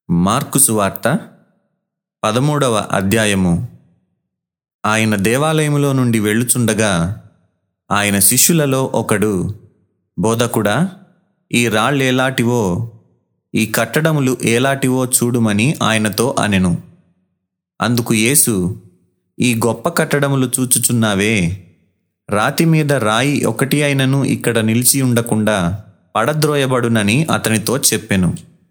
mark సువార్త పదమూడవ అధ్యాయము ఆయన దేవాలయములో నుండి వెళ్ళుచుండగా ఆయన శిష్యులలో ఒకడు బోధకుడా ఈ రాళ్ళేలాటివో ఈ కట్టడములు ఏలాటివో చూడుమని ఆయనతో అనెను అందుకు యేసు ఈ గొప్ప కట్టడములు చూచుచున్నావే రాతి మీద రాయి ఒకటి అయినను ఇక్కడ నిలిచి ఉండకుండా పడద్రోయబడునని అతనితో చెప్పెను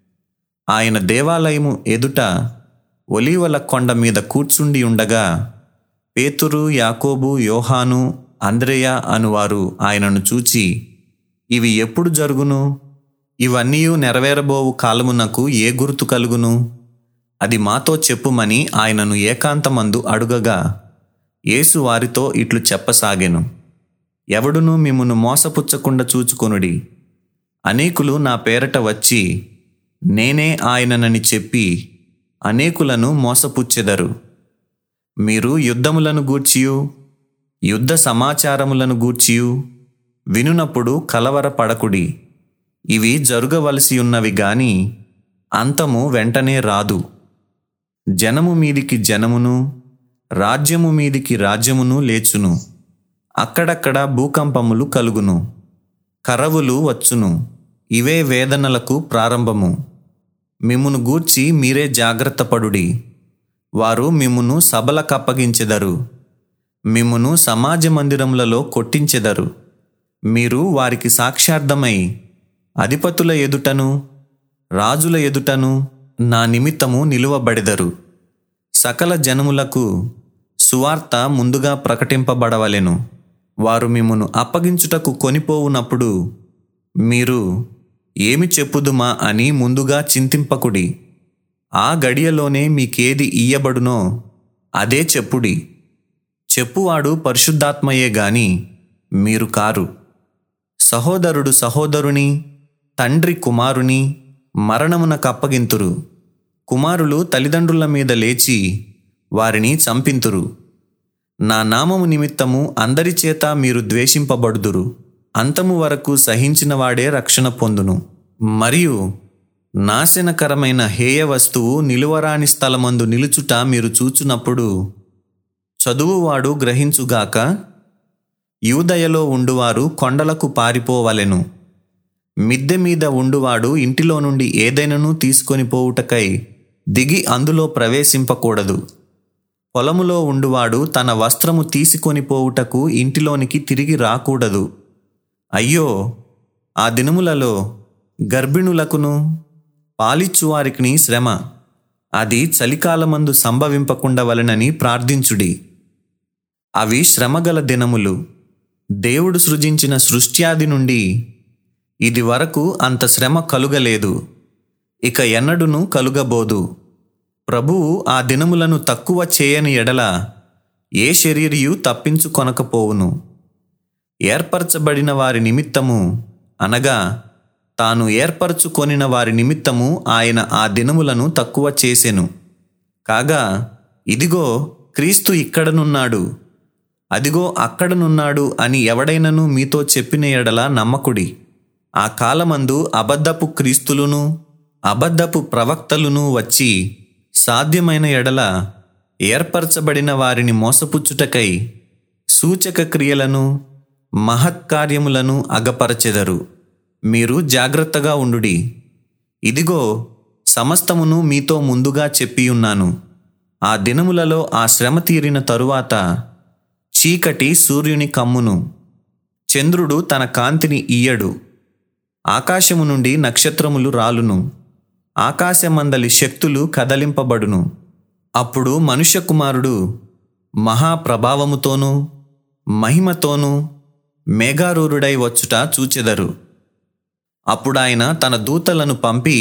ఆయన దేవాలయము ఎదుట ఒలీవల కొండ మీద కూర్చుండి ఉండగా పేతురు యాకోబు యోహాను అంద్రేయ అనువారు ఆయనను చూచి ఇవి ఎప్పుడు జరుగును ఇవన్నీ నెరవేరబోవు కాలమునకు ఏ గుర్తు కలుగును అది మాతో చెప్పుమని ఆయనను ఏకాంతమందు అడుగగా యేసు వారితో ఇట్లు చెప్పసాగెను ఎవడును మిమ్మును మోసపుచ్చకుండా చూచుకొనుడి అనేకులు నా పేరట వచ్చి నేనే ఆయననని చెప్పి అనేకులను మోసపుచ్చెదరు మీరు యుద్ధములను గూర్చియు యుద్ధ సమాచారములను గూర్చియు వినునప్పుడు కలవరపడకుడి ఇవి జరుగవలసి ఉన్నవి గాని అంతము వెంటనే రాదు జనము మీదికి జనమును రాజ్యము మీదికి రాజ్యమును లేచును అక్కడక్కడ భూకంపములు కలుగును కరవులు వచ్చును ఇవే వేదనలకు ప్రారంభము మిమ్మును గూర్చి మీరే జాగ్రత్త పడుడి వారు మిమ్మును సభలకప్పగించెదరు మిమ్మును సమాజ మందిరములలో కొట్టించెదరు మీరు వారికి సాక్షార్థమై అధిపతుల ఎదుటను రాజుల ఎదుటను నా నిమిత్తము నిలువబడెదరు సకల జనములకు సువార్త ముందుగా ప్రకటింపబడవలెను వారు మిమ్మును అప్పగించుటకు కొనిపోవునప్పుడు మీరు ఏమి చెప్పుదుమా అని ముందుగా చింతింపకుడి ఆ గడియలోనే మీకేది ఇయ్యబడునో అదే చెప్పుడి చెప్పువాడు పరిశుద్ధాత్మయే గాని మీరు కారు సహోదరుడు సహోదరుని తండ్రి కుమారుని మరణమునకు అప్పగింతురు కుమారులు తల్లిదండ్రుల మీద లేచి వారిని చంపింతురు నా నామము నిమిత్తము అందరి చేత మీరు ద్వేషింపబడుదురు అంతము వరకు సహించిన వాడే రక్షణ పొందును మరియు నాశనకరమైన హేయ వస్తువు నిలువరాని స్థలమందు నిలుచుట మీరు చూచునప్పుడు చదువువాడు గ్రహించుగాక యూదయలో ఉండువారు కొండలకు పారిపోవలెను మిద్దె మీద ఉండువాడు ఇంటిలో నుండి ఏదైనాను తీసుకొని పోవుటకై దిగి అందులో ప్రవేశింపకూడదు పొలములో ఉండువాడు తన వస్త్రము తీసుకొని పోవుటకు ఇంటిలోనికి తిరిగి రాకూడదు అయ్యో ఆ దినములలో గర్భిణులకును పాలిచ్చువారికి శ్రమ అది చలికాలమందు సంభవింపకుండవలెనని ప్రార్థించుడి అవి శ్రమగల దినములు దేవుడు సృజించిన సృష్ట్యాది నుండి ఇది వరకు అంత శ్రమ కలుగలేదు ఇక ఎన్నడును కలుగబోదు ప్రభువు ఆ దినములను తక్కువ చేయని ఎడల ఏ శరీరియు తప్పించుకొనకపోవును ఏర్పరచబడిన వారి నిమిత్తము అనగా తాను ఏర్పరచుకొనిన వారి నిమిత్తము ఆయన ఆ దినములను తక్కువ చేసెను కాగా ఇదిగో క్రీస్తు ఇక్కడనున్నాడు అదిగో అక్కడనున్నాడు అని ఎవడైనను మీతో చెప్పిన ఎడల నమ్మకుడి ఆ కాలమందు అబద్ధపు క్రీస్తులును అబద్ధపు ప్రవక్తలును వచ్చి సాధ్యమైన ఎడల ఏర్పరచబడిన వారిని మోసపుచ్చుటకై సూచక క్రియలను మహత్కార్యములను అగపరచెదరు మీరు జాగ్రత్తగా ఉండుడి ఇదిగో సమస్తమును మీతో ముందుగా చెప్పియున్నాను ఆ దినములలో ఆ శ్రమ తీరిన తరువాత చీకటి సూర్యుని కమ్మును చంద్రుడు తన కాంతిని ఇయ్యడు ఆకాశము నుండి నక్షత్రములు రాలును ఆకాశమందలి శక్తులు కదలింపబడును అప్పుడు మనుష్య కుమారుడు మహాప్రభావముతోనూ మహిమతోనూ మేఘారూరుడై వచ్చుట చూచెదరు అప్పుడాయన తన దూతలను పంపి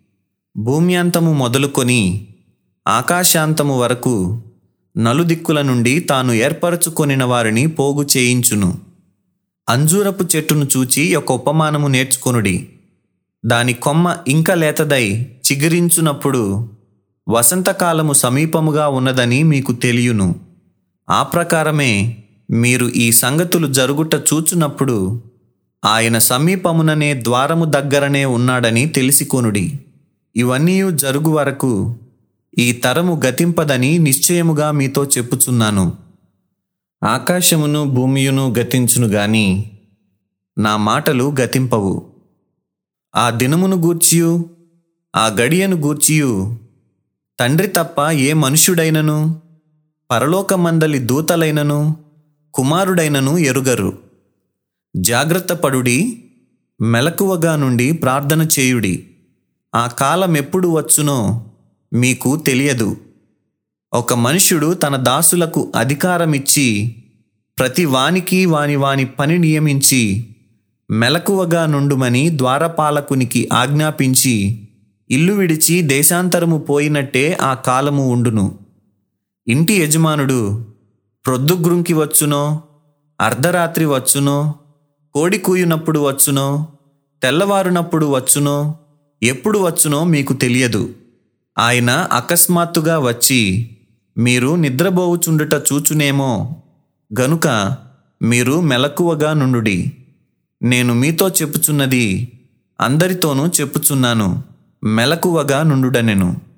భూమ్యాంతము మొదలుకొని ఆకాశాంతము వరకు నలుదిక్కుల నుండి తాను ఏర్పరచుకొనిన వారిని పోగు చేయించును అంజూరపు చెట్టును చూచి ఒక ఉపమానము నేర్చుకొనుడి దాని కొమ్మ ఇంక లేతదై చిగురించునప్పుడు వసంతకాలము సమీపముగా ఉన్నదని మీకు తెలియను ఆ ప్రకారమే మీరు ఈ సంగతులు జరుగుట చూచునప్పుడు ఆయన సమీపముననే ద్వారము దగ్గరనే ఉన్నాడని తెలిసికొనుడి ఇవన్నీ జరుగు వరకు ఈ తరము గతింపదని నిశ్చయముగా మీతో చెప్పుచున్నాను ఆకాశమును భూమియును గతించును గాని నా మాటలు గతింపవు ఆ దినమును గూర్చియు ఆ గడియను గూర్చియు తండ్రి తప్ప ఏ మనుష్యుడైనను పరలోకమందలి దూతలైనను కుమారుడైనను ఎరుగరు జాగ్రత్త పడుడి మెలకువగా నుండి ప్రార్థన చేయుడి ఆ కాలం ఎప్పుడు వచ్చునో మీకు తెలియదు ఒక మనుష్యుడు తన దాసులకు అధికారమిచ్చి ప్రతి వానికి వాని వాని పని నియమించి మెలకువగా నుండుమని ద్వారపాలకునికి ఆజ్ఞాపించి ఇల్లు విడిచి దేశాంతరము పోయినట్టే ఆ కాలము ఉండును ఇంటి యజమానుడు ప్రొద్దుగ్రుంకి వచ్చునో అర్ధరాత్రి వచ్చునో కోడి కూయునప్పుడు వచ్చునో తెల్లవారునప్పుడు వచ్చునో ఎప్పుడు వచ్చునో మీకు తెలియదు ఆయన అకస్మాత్తుగా వచ్చి మీరు నిద్రబోవుచుండుట చూచునేమో గనుక మీరు మెలకువగా నుండుడి నేను మీతో చెప్పుచున్నది అందరితోనూ చెప్పుచున్నాను మెలకువగా నుండుడనెను